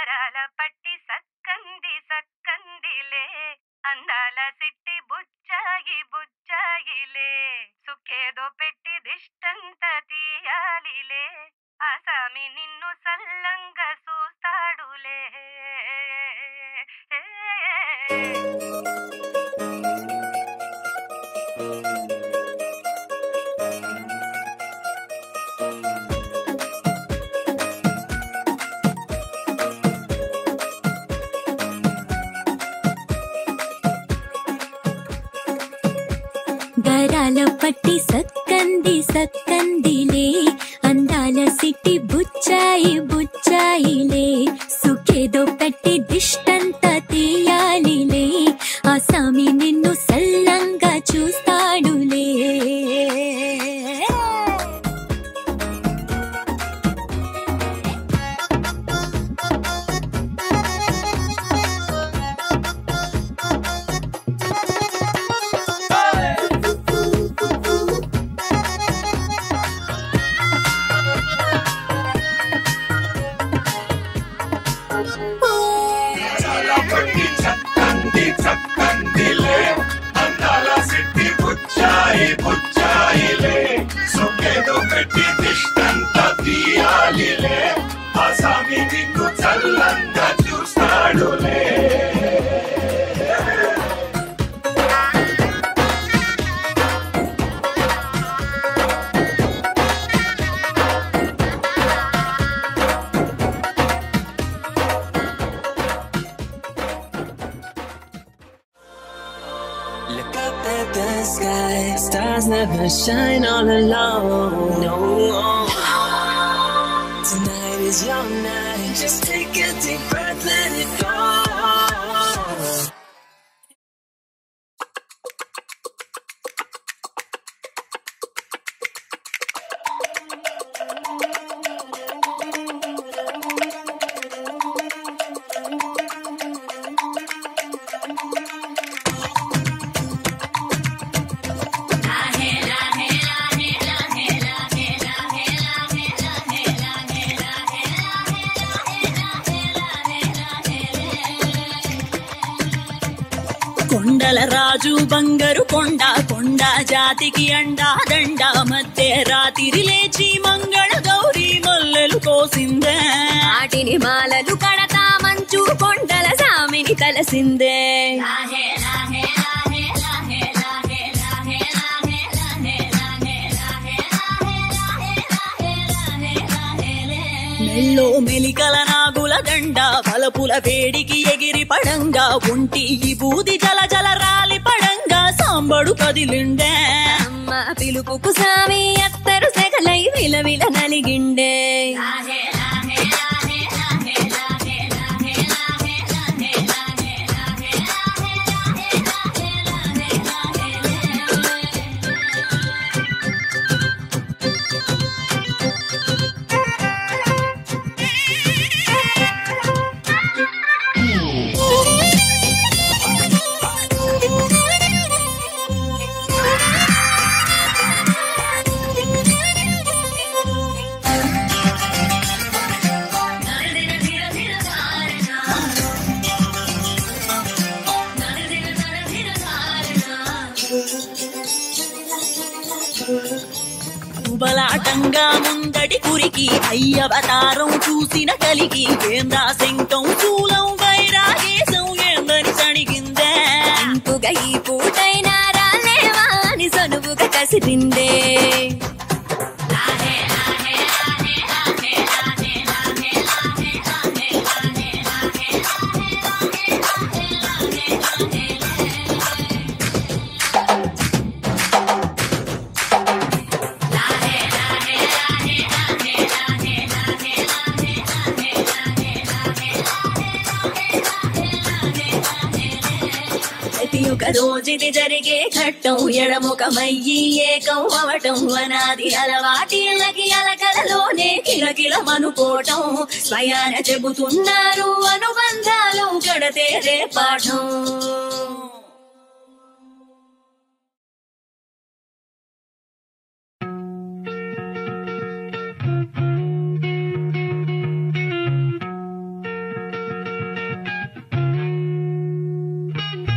గరాల పట్టి సక్కంది సక్కందిలే అందాల సిట్టి బుచ్చాయి బుచ్చాయిలే సుఖేదో పెట్టి దిష్టంత తీయాలిలే ఆసామి నిన్ను సల్లంగా చూస్తాడులే గరాల పట్టి సక్కంది సక్కందిలే అందాల సిట్టి బుచ్చాయి బుచ్చాయిలే సుఖేదో పెట్టి దిష్టంత తీయాలిలే ఆ సామి నిన్ను సల్లంగా చూస్తాడులే పట్టి చక్కంది చక్కందిలే అందాల సిట్టి బుచ్చాయి బుచ్చాయిలే సొక్కేదో పెట్టి దిష్టంత తీయాలిలే ఆ స్వామి నిన్ను చల్లంగా చూస్తాడులే Look up at the sky, stars never shine all alone. No, tonight is your night. Just take a deep breath, let it go. కొండల రాజు బంగారు కొండ కొండ జాతికి అండా దండ మధ్య రాత్రి లేచి మంగళ గౌరీ మల్లెలు కోసిందే వాటిని మాలలు కడతా మంచు కొండల సామిని తలసిందే మెల్లో మెలికల నాగుల దండ బలపుల వేడికి ఎగిరి పడంగా ఒంటి ఈ బూది జల జల రాలి పడంగా సాంబడు కదిలిండే అమ్మ పిలుపుకు సామి అత్తరు సెగలై విలవిల నలిగిండే బలాటంగా ముందడి కురికి అయ్యవతారం చూసిన కలిగి ఏందా శంకం శూలం వైరాగేశం ఏందని సణిగిందే ఇంపుగా ఈ పూటైనా రాలేవా అని సనువుగా కసిరిందే ప్రతి ఒక్క రోజుది జరిగే ఘట్టం ఎడముఖమయ్యి ఏకం అవటం అనాది అలవాటిళ్ళకి అలకలలోనే కిలకిలమనుకోవటం స్వయాన చెబుతున్నారు అనుబంధాలు గడతేరే పాఠం ఆ